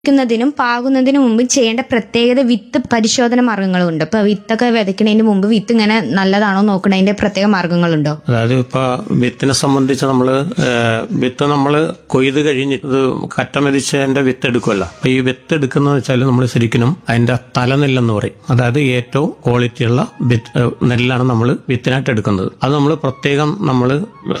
ക്കുന്നതിനും പാകുന്നതിനും മുമ്പ് ചെയ്യേണ്ട പ്രത്യേകത വിത്ത് പരിശോധന മാർഗങ്ങളുണ്ട് ഇപ്പൊ വിത്തൊക്കെ വിതയ്ക്കുന്നതിന് മുമ്പ് വിത്ത് ഇങ്ങനെ നല്ലതാണോ നോക്കുന്നതിന്റെ പ്രത്യേക മാർഗങ്ങളുണ്ടോ അതായത് ഇപ്പൊ വിത്തിനെ സംബന്ധിച്ച് നമ്മള് ഏഹ്, വിത്ത് നമ്മൾ കൊയ്ത് കഴിഞ്ഞ് ഇത് കറ്റ മെതിച്ചതിന്റെ വിത്ത് എടുക്കുമല്ലോ അപ്പൊ ഈ വിത്ത് എടുക്കുന്ന വെച്ചാൽ നമ്മൾ ശരിക്കും അതിന്റെ തലനെല്ലെന്ന് പറയും അതായത് ഏറ്റവും ക്വാളിറ്റിയുള്ള വിത്ത് ഏഹ്, നെല്ലാണ് നമ്മൾ വിത്തിനായിട്ട് എടുക്കുന്നത് അത് നമ്മൾ പ്രത്യേകം നമ്മൾ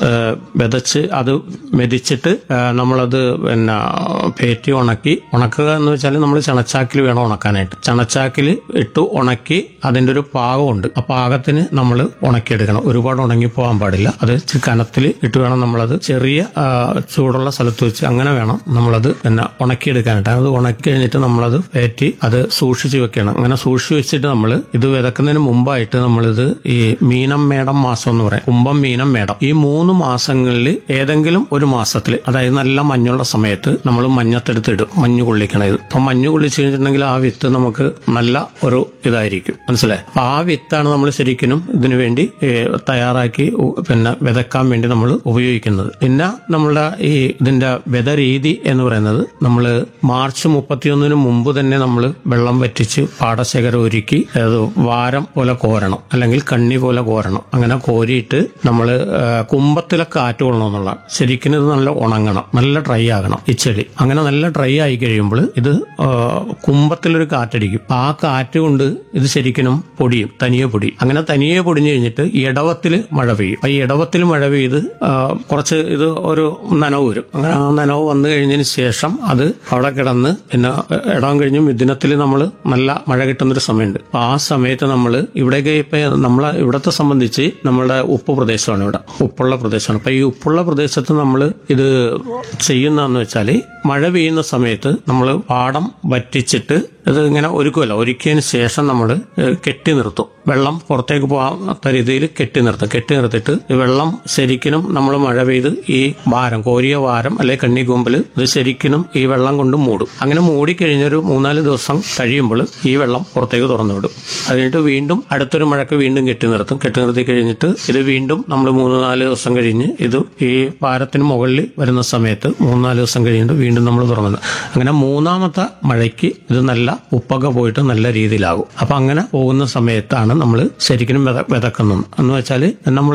വിതച്ച് അത് മെതിച്ചിട്ട് ഏഹ്, നമ്മളത് പിന്നെ പേറ്റി ഉണക്കി ഉണക്കുക എന്ന് വെച്ചാൽ നമ്മൾ ചണച്ചാക്കിൽ വേണം ഉണക്കാനായിട്ട് ചണച്ചാക്കിൽ ഇട്ട് ഉണക്കി അതിന്റെ ഒരു പാകമുണ്ട് ആ പാകത്തിന് നമ്മൾ ഉണക്കിയെടുക്കണം ഒരുപാട് ഉണങ്ങി പോകാൻ പാടില്ല അത് ഇച്ചിരി കനത്തിൽ ഇട്ട് വേണം നമ്മളത് ചെറിയ ആ, ചൂടുള്ള സ്ഥലത്ത് വെച്ച് അങ്ങനെ വേണം നമ്മളത് പിന്നെ ഉണക്കിയെടുക്കാനായിട്ട് അത് ഉണക്കി കഴിഞ്ഞിട്ട് നമ്മളത് പേറ്റി അത് സൂക്ഷിച്ച് വെക്കണം അങ്ങനെ സൂക്ഷിച്ച് വെച്ചിട്ട് നമ്മൾ ഇത് വിതക്കുന്നതിന് മുമ്പായിട്ട് നമ്മളിത് ഈ മീനം മേടം മാസം എന്ന് പറയാം കുംഭം മീനം മേടം ഈ മൂന്ന് മാസങ്ങളിൽ ഏതെങ്കിലും ഒരു മാസത്തിൽ അതായത് നല്ല മഞ്ഞുള്ള സമയത്ത് നമ്മൾ മഞ്ഞത്തെടുത്ത് ഇടും മഞ്ഞ് കൊള്ളിക്കണം ഇത് അപ്പൊ മഞ്ഞ് കൊള്ളിച്ച് കഴിഞ്ഞിട്ടുണ്ടെങ്കിൽ ആ വിത്ത് നമുക്ക് നല്ല ഒരു ഇതായിരിക്കും മനസ്സിലായി അപ്പൊ ആ വിത്താണ് നമ്മൾ ശരിക്കും ഇതിനു വേണ്ടി ഏ, തയ്യാറാക്കി ഉ- പിന്നെ വിതക്കാൻ വേണ്ടി നമ്മൾ ഉപയോഗിക്കുന്നത് പിന്നെ നമ്മളുടെ ഈ ഇതിന്റെ വിത രീതി എന്ന് പറയുന്നത് നമ്മൾ മാർച്ച് മുപ്പത്തിയൊന്നിന് മുമ്പ് തന്നെ നമ്മൾ വെള്ളം വറ്റിച്ച് പാടശേഖരം ഒരുക്കി അത് വാരം പോലെ കോരണം അല്ലെങ്കിൽ കണ്ണി പോലെ കോരണം അങ്ങനെ കോരിയിട്ട് നമ്മൾ കുമ്പത്തിലെ കാറ്റ് കൊള്ളണമെന്നുള്ള ശരിക്കും ഇത് നല്ല ഉണങ്ങണം നല്ല ഡ്രൈ ആകണം ഈ ചെടി അങ്ങനെ നല്ല ഡ്രൈ ആയി കഴിയുമ്പോൾ ഇത് ആ, കുമ്പത്തിലൊരു കാറ്റടിക്കും ആ കാറ്റ് കൊണ്ട് ഇത് ശരിക്കും പൊടിയും തനിയെ പൊടി അങ്ങനെ തനിയെ പൊടിഞ്ഞു കഴിഞ്ഞിട്ട് ഇടവത്തിൽ മഴ പെയ്യും ആ ഇടവത്തിൽ മഴ പെയ്ത് ആ, കുറച്ച് ഇത് ഒരു നനവ് വരും അങ്ങനെ ആ നനവ് വന്നു കഴിഞ്ഞതിന് ശേഷം അത് അവിടെ കിടന്ന് പിന്നെ ഇടം കഴിഞ്ഞ് മിഥുനത്തിൽ നമ്മൾ നല്ല മഴ കിട്ടുന്നൊരു സമയമുണ്ട് അപ്പൊ ആ സമയത്ത് നമ്മൾ ഇവിടെയൊക്കെ ഇപ്പൊ നമ്മളെ ഇവിടത്തെ സംബന്ധിച്ച് നമ്മളുടെ ഉപ്പ് പ്രദേശമാണ് ഇവിടെ ഉപ്പുള്ള പ്രദേശമാണ് അപ്പൊ ഈ ഉപ്പുള്ള പ്രദേശത്ത് നമ്മൾ ഇത് ചെയ്യുന്നതെന്ന് വെച്ചാൽ മഴ പെയ്യുന്ന സമയത്ത് നമ്മൾ പാടം വറ്റിച്ചിട്ട് ഇത് ഇങ്ങനെ ഒരുക്കുമല്ലോ ഒരുക്കിയതിന് ശേഷം നമ്മൾ കെട്ടി നിർത്തും വെള്ളം പുറത്തേക്ക് പോകാത്ത രീതിയിൽ കെട്ടി നിർത്തും കെട്ടി നിർത്തിയിട്ട് ഈ വെള്ളം ശരിക്കും നമ്മൾ മഴ പെയ്ത് ഈ വാരം കോരിയ വാരം അല്ലെ കണ്ണിക്കൂമ്പിൽ ഇത് ശരിക്കും ഈ വെള്ളം കൊണ്ട് മൂടും അങ്ങനെ മൂടിക്കഴിഞ്ഞൊരു മൂന്നാല് ദിവസം കഴിയുമ്പോൾ ഈ വെള്ളം പുറത്തേക്ക് തുറന്നു വിടും അത് കഴിഞ്ഞിട്ട് വീണ്ടും അടുത്തൊരു മഴക്ക് വീണ്ടും കെട്ടി നിർത്തും കെട്ടി നിർത്തി കഴിഞ്ഞിട്ട് ഇത് വീണ്ടും നമ്മൾ മൂന്ന് നാല് ദിവസം കഴിഞ്ഞ് ഇത് ഈ വാരത്തിന് മുകളിൽ വരുന്ന സമയത്ത് മൂന്നാല് ദിവസം കഴിഞ്ഞിട്ട് വീണ്ടും നമ്മൾ തുറന്നത് അങ്ങനെ മൂന്നാമത്തെ മഴയ്ക്ക് ഇത് നല്ല ഉപ്പൊക്കെ പോയിട്ട് നല്ല രീതിയിലാകും അപ്പൊ അങ്ങനെ പോകുന്ന സമയത്താണ് നമ്മൾ ശരിക്കും വിത വിതക്കുന്നത് എന്ന് വെച്ചാൽ നമ്മൾ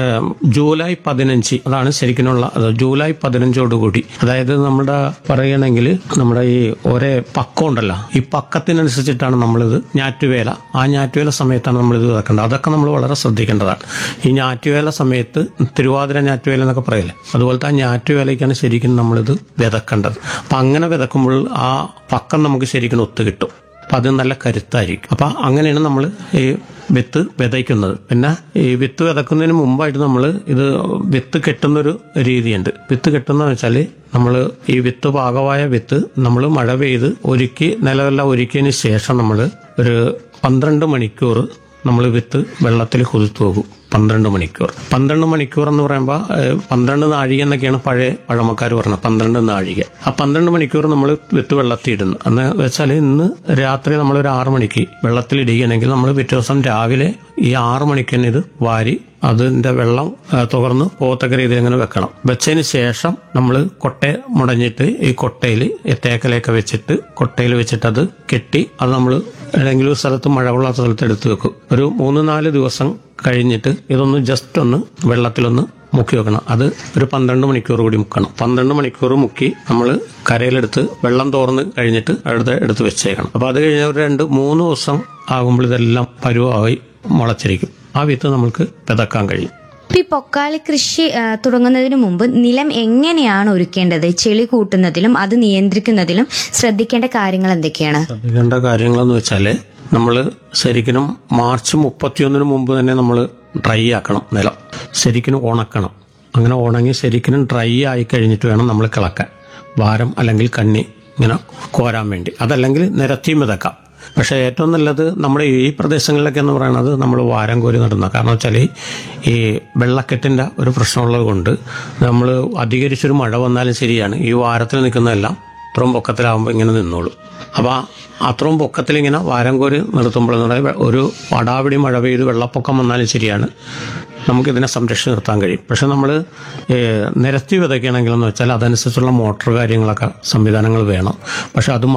ജൂലൈ പതിനഞ്ച് അതാണ് ശരിക്കുമുള്ള അത് ജൂലൈ പതിനഞ്ചോടുകൂടി അതായത് നമ്മുടെ പറയണമെങ്കിൽ നമ്മുടെ ഈ ഒരേ പക്കം ഉണ്ടല്ലോ ഈ പക്കത്തിനനുസരിച്ചിട്ടാണ് നമ്മളിത് ഞാറ്റുവേല ആ ഞാറ്റുവേല സമയത്താണ് നമ്മളിത് വിതക്കേണ്ടത് അതൊക്കെ നമ്മൾ വളരെ ശ്രദ്ധിക്കേണ്ടതാണ് ഈ ഞാറ്റുവേല സമയത്ത് തിരുവാതിര ഞാറ്റുവേല എന്നൊക്കെ പറയില്ലേ അതുപോലത്തെ ആ ഞാറ്റുവേലയ്ക്കാണ് ശരിക്കും നമ്മളിത് വിതക്കേണ്ടത് അപ്പൊ അങ്ങനെ വിതക്കുമ്പോൾ ആ പക്കം നമുക്ക് ശരിക്കും ഒത്തു കിട്ടും അപ്പൊ അത് നല്ല കരുത്തായിരിക്കും അപ്പൊ അങ്ങനെയാണ് നമ്മൾ ഈ വിത്ത് വിതയ്ക്കുന്നത് പിന്നെ ഈ വിത്ത് വിതക്കുന്നതിന് മുമ്പായിട്ട് നമ്മൾ ഇത് വിത്ത് കെട്ടുന്നൊരു രീതിയുണ്ട് വിത്ത് കെട്ടുന്ന വെച്ചാൽ നമ്മൾ ഈ വിത്ത് പാകമായ വിത്ത് നമ്മൾ മഴ പെയ്ത് ഒരുക്കി നിലമെല്ലാം ഒരുക്കിയതിന് ശേഷം നമ്മൾ ഒരു പന്ത്രണ്ട് മണിക്കൂർ നമ്മൾ വിത്ത് വെള്ളത്തിൽ കുതിർത്തു പോകും പന്ത്രണ്ട് മണിക്കൂർ പന്ത്രണ്ട് മണിക്കൂർ എന്ന് പറയുമ്പോൾ ഏഹ്, പന്ത്രണ്ട് നാഴിക എന്നൊക്കെയാണ് പഴയ പഴമക്കാർ പറഞ്ഞത് പന്ത്രണ്ട് നാഴിക ആ പന്ത്രണ്ട് മണിക്കൂർ നമ്മൾ വിത്ത് വെള്ളത്തിൽ ഇടുന്നു എന്ന് വെച്ചാൽ ഇന്ന് രാത്രി നമ്മൾ ഒരു ആറ് മണിക്ക് വെള്ളത്തിൽ ഇടുകയാണെങ്കിൽ നമ്മൾ പിറ്റേ ദിവസം രാവിലെ ഈ ആറ് മണിക്ക് തന്നെ ഇത് വാരി അതിന്റെ വെള്ളം ആ, തുറന്ന് പോകത്തക്ക രീതിയിൽ അങ്ങനെ വെക്കണം വെച്ചതിന് ശേഷം നമ്മൾ കൊട്ട മുടഞ്ഞിട്ട് ഈ കൊട്ടയിൽ തേക്കലയൊക്കെ വെച്ചിട്ട് കൊട്ടയിൽ വെച്ചിട്ട് അത് കെട്ടി അത് നമ്മൾ ഏതെങ്കിലും ഒരു സ്ഥലത്ത് മഴ കൊള്ളാത്ത സ്ഥലത്ത് എടുത്ത് വെക്കും ഒരു മൂന്ന് നാല് ദിവസം കഴിഞ്ഞിട്ട് ഇതൊന്ന് ജസ്റ്റ് ഒന്ന് വെള്ളത്തിലൊന്ന് മുക്കി വെക്കണം അത് ഒരു പന്ത്രണ്ട് മണിക്കൂർ കൂടി മുക്കണം പന്ത്രണ്ട് മണിക്കൂർ മുക്കി നമ്മൾ കരയിലെടുത്ത് വെള്ളം തോർന്ന് കഴിഞ്ഞിട്ട് അടുത്ത് എടുത്ത് വെച്ചേക്കണം അപ്പൊ അത് കഴിഞ്ഞ ഒരു രണ്ട് മൂന്ന് ദിവസം ആകുമ്പോൾ ഇതെല്ലാം പരുവായി മുളച്ചിരിക്കും ആ വിത്ത് നമുക്ക് വിതക്കാൻ കഴിയും ഇപ്പൊ ഈ പൊക്കാളി കൃഷി ആ, തുടങ്ങുന്നതിന് മുമ്പ് നിലം എങ്ങനെയാണ് ഒരുക്കേണ്ടത് ചെളി കൂട്ടുന്നതിലും അത് നിയന്ത്രിക്കുന്നതിലും ശ്രദ്ധിക്കേണ്ട കാര്യങ്ങൾ എന്തൊക്കെയാണ് ശ്രദ്ധിക്കേണ്ട കാര്യങ്ങളെന്ന് വെച്ചാല് നമ്മൾ ശരിക്കും മാർച്ച് മുപ്പത്തിയൊന്നിന് മുമ്പ് തന്നെ നമ്മൾ ഡ്രൈ ആക്കണം നിലം ശരിക്കും ഉണക്കണം അങ്ങനെ ഉണങ്ങി ശരിക്കും ഡ്രൈ ആയി കഴിഞ്ഞിട്ട് വേണം നമ്മൾ കിളക്കാൻ വാരം അല്ലെങ്കിൽ കണ്ണി ഇങ്ങനെ കോരാൻ വേണ്ടി അതല്ലെങ്കിൽ നിരത്തിയും വിതക്കാം പക്ഷെ ഏറ്റവും നല്ലത് നമ്മുടെ ഈ പ്രദേശങ്ങളിലൊക്കെ എന്ന് പറയുന്നത് നമ്മൾ വാരം കോരി നടുന്ന കാരണം വെച്ചാൽ ഈ വെള്ളക്കെട്ടിന്റെ ഒരു പ്രശ്നമുള്ളത് കൊണ്ട് നമ്മൾ അധികരിച്ചൊരു മഴ വന്നാലും ശരിയാണ് ഈ വാരത്തിൽ നിൽക്കുന്നതെല്ലാം ഇത്രയും പൊക്കത്തിലാവുമ്പോൾ ഇങ്ങനെ നിന്നോളും അപ്പോൾ അത്രയും പൊക്കത്തിൽ ഇങ്ങനെ വാരം കോരി നിർത്തുമ്പോൾ എന്ന് പറയുന്നത് ഒരു വടാപിടി മഴ പെയ്ത് വെള്ളപ്പൊക്കം വന്നാലും ശരിയാണ് നമുക്കിതിനെ സംരക്ഷിച്ച് നിർത്താൻ കഴിയും പക്ഷെ നമ്മൾ നിരത്തി വിതയ്ക്കണമെങ്കിലെന്ന് വെച്ചാൽ അതനുസരിച്ചുള്ള മോട്ടോർ കാര്യങ്ങളൊക്കെ സംവിധാനങ്ങൾ വേണം പക്ഷെ അത്